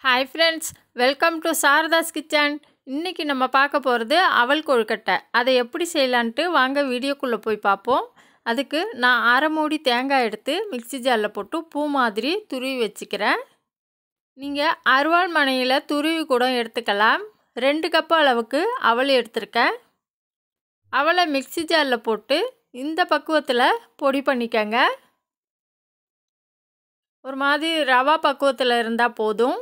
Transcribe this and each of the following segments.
hi friends welcome to Sarada's kitchen இன்றைக்கி நம்ம பார்க்க போகிறது அவல் கொழுக்கட்டை அதை எப்படி செய்யலான்ட்டு வாங்க வீடியோக்குள்ளே போய் பார்ப்போம் அதுக்கு நான் அரை மூடி தேங்காய் எடுத்து மிக்ஸி ஜாரில் போட்டு பூ மாதிரி துருவி வச்சுக்கிறேன் நீங்கள் அருவாள் மனையில் துருவி கூட எடுத்துக்கலாம் ரெண்டு கப்பு அளவுக்கு அவல் எடுத்திருக்கேன் அவலை மிக்ஸி ஜாரில் போட்டு இந்த பக்குவத்தில் பொடி பண்ணிக்கங்க ஒரு மாதிரி ரவா பக்குவத்தில் இருந்தால் போதும்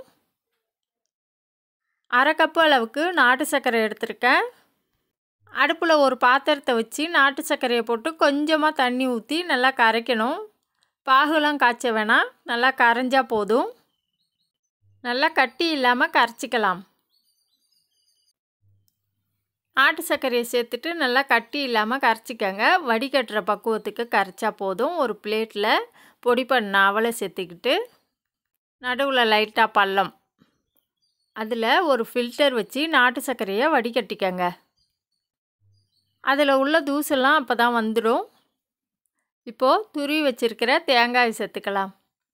அரை கப்பு அளவுக்கு நாட்டு சர்க்கரை எடுத்திருக்கேன் அடுப்பில் ஒரு பாத்திரத்தை வச்சு நாட்டு சர்க்கரையை போட்டு கொஞ்சமாக தண்ணி ஊற்றி நல்லா கரைக்கணும் பாகுலாம் காய்ச்ச வேணாம் நல்லா கரைஞ்சா போதும் நல்லா கட்டி இல்லாமல் கரைச்சிக்கலாம் நாட்டு சர்க்கரையை சேர்த்துட்டு நல்லா கட்டி இல்லாமல் கரைச்சிக்கங்க வடிகட்டுற பக்குவத்துக்கு கரைச்சா போதும் ஒரு பிளேட்டில் பொடி பண்ண அவலை சேர்த்துக்கிட்டு நடுவில் லைட்டாக பள்ளம் அதில் ஒரு ஃபில்டர் வச்சு நாட்டு சர்க்கரையை வடிகட்டிக்கங்க அதில் உள்ள தூசெல்லாம் அப்போ தான் வந்துடும் இப்போது துருவி வச்சுருக்கிற தேங்காய் சேர்த்துக்கலாம்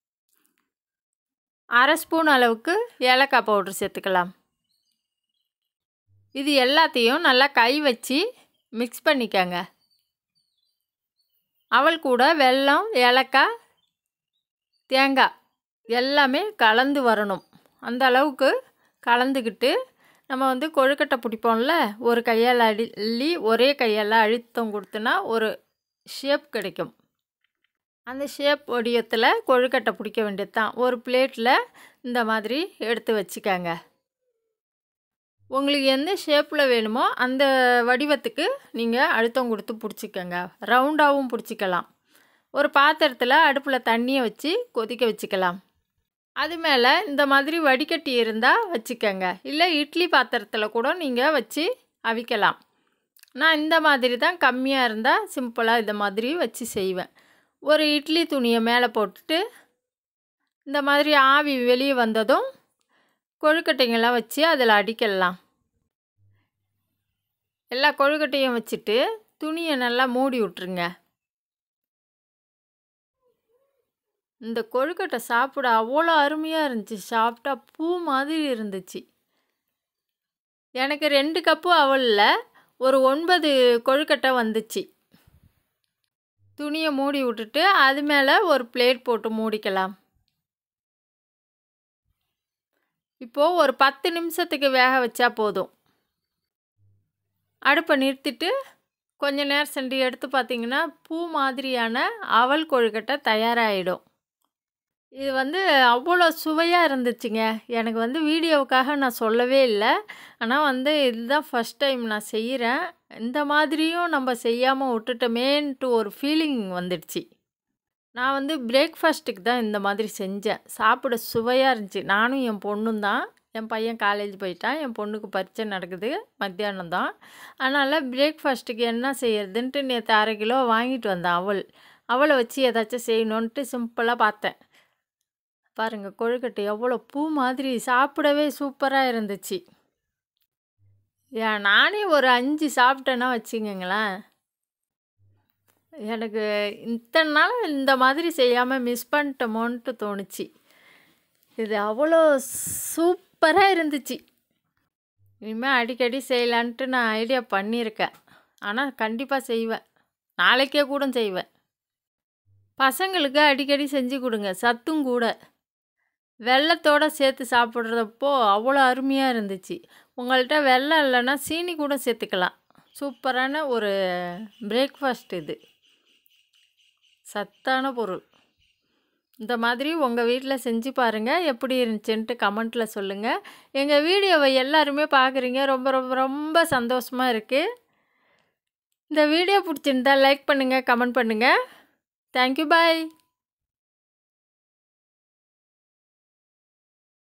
அரை ஸ்பூன் அளவுக்கு ஏலக்காய் பவுட்ரு சேர்த்துக்கலாம் இது எல்லாத்தையும் நல்லா கை வச்சு மிக்ஸ் பண்ணிக்கங்க அவள் கூட வெல்லம் ஏலக்காய் தேங்காய் எல்லாமே கலந்து வரணும் அந்த அளவுக்கு கலந்துக்கிட்டு நம்ம வந்து கொழுக்கட்டை பிடிப்போம்ல ஒரு கையால் அள்ளி ஒரே கையால் அழுத்தம் கொடுத்தோன்னா ஒரு ஷேப் கிடைக்கும் அந்த ஷேப் வடிவத்தில் கொழுக்கட்டை பிடிக்க வேண்டியது தான் ஒரு பிளேட்டில் இந்த மாதிரி எடுத்து வச்சுக்கோங்க உங்களுக்கு எந்த ஷேப்பில் வேணுமோ அந்த வடிவத்துக்கு நீங்கள் அழுத்தம் கொடுத்து பிடிச்சிக்கோங்க ரவுண்டாகவும் பிடிச்சிக்கலாம் ஒரு பாத்திரத்தில் அடுப்பில் தண்ணியை வச்சு கொதிக்க வச்சுக்கலாம் அது மேலே இந்த மாதிரி வடிகட்டி இருந்தால் வச்சுக்கோங்க இல்லை இட்லி பாத்திரத்தில் கூட நீங்கள் வச்சு அவிக்கலாம் நான் இந்த மாதிரி தான் கம்மியாக இருந்தால் சிம்பிளாக இந்த மாதிரி வச்சு செய்வேன் ஒரு இட்லி துணியை மேலே போட்டுட்டு இந்த மாதிரி ஆவி வெளியே வந்ததும் கொழுக்கட்டைங்கெல்லாம் வச்சு அதில் அடிக்கலாம் எல்லா கொழுக்கட்டையும் வச்சுட்டு துணியை நல்லா மூடி விட்ருங்க இந்த கொழுக்கட்டை சாப்பிட அவ்வளோ அருமையாக இருந்துச்சு சாப்பிட்டா பூ மாதிரி இருந்துச்சு எனக்கு ரெண்டு கப்பு அவலில் ஒரு ஒன்பது கொழுக்கட்டை வந்துச்சு துணியை மூடி விட்டுட்டு அது மேலே ஒரு பிளேட் போட்டு மூடிக்கலாம் இப்போது ஒரு பத்து நிமிஷத்துக்கு வேக வச்சா போதும் அடுப்பை நிறுத்திட்டு கொஞ்ச நேரம் சென்று எடுத்து பார்த்திங்கன்னா பூ மாதிரியான அவல் கொழுக்கட்டை தயாராகிடும் இது வந்து அவ்வளோ சுவையாக இருந்துச்சுங்க எனக்கு வந்து வீடியோவுக்காக நான் சொல்லவே இல்லை ஆனால் வந்து இதுதான் ஃபஸ்ட் டைம் நான் செய்கிறேன் இந்த மாதிரியும் நம்ம செய்யாமல் விட்டுட்டோமேன்ட்டு ஒரு ஃபீலிங் வந்துடுச்சு நான் வந்து பிரேக்ஃபாஸ்ட்டுக்கு தான் இந்த மாதிரி செஞ்சேன் சாப்பிட சுவையாக இருந்துச்சு நானும் என் பொண்ணும் தான் என் பையன் காலேஜ் போயிட்டான் என் பொண்ணுக்கு பரீட்சை நடக்குது மத்தியானம் தான் அதனால் பிரேக்ஃபாஸ்ட்டுக்கு என்ன செய்யறதுன்ட்டு நேற்று அரை கிலோ வாங்கிட்டு வந்தேன் அவள் அவளை வச்சு ஏதாச்சும் செய்யணுன்ட்டு சிம்பிளாக பார்த்தேன் பாருங்கள் கொழுக்கட்டை எவ்வளோ பூ மாதிரி சாப்பிடவே சூப்பராக இருந்துச்சு ஏன் நானே ஒரு அஞ்சு சாப்பிட்டேன்னா வச்சுக்கோங்களேன் எனக்கு இத்தனை நாள் இந்த மாதிரி செய்யாமல் மிஸ் பண்ணிட்டோமோன்ட்டு தோணுச்சு இது அவ்வளோ சூப்பராக இருந்துச்சு இனிமேல் அடிக்கடி செய்யலான்ட்டு நான் ஐடியா பண்ணியிருக்கேன் ஆனால் கண்டிப்பாக செய்வேன் நாளைக்கே கூட செய்வேன் பசங்களுக்கு அடிக்கடி செஞ்சு கொடுங்க சத்தும் கூட வெள்ளத்தோடு சேர்த்து சாப்பிட்றப்போ அவ்வளோ அருமையாக இருந்துச்சு உங்கள்கிட்ட வெள்ளம் இல்லைன்னா சீனி கூட சேர்த்துக்கலாம் சூப்பரான ஒரு பிரேக்ஃபாஸ்ட் இது சத்தான பொருள் இந்த மாதிரி உங்கள் வீட்டில் செஞ்சு பாருங்கள் எப்படி இருந்துச்சுன்ட்டு கமெண்ட்டில் சொல்லுங்கள் எங்கள் வீடியோவை எல்லாருமே பார்க்குறீங்க ரொம்ப ரொம்ப ரொம்ப சந்தோஷமாக இருக்குது இந்த வீடியோ பிடிச்சிருந்தா லைக் பண்ணுங்கள் கமெண்ட் பண்ணுங்கள் தேங்க்யூ பாய்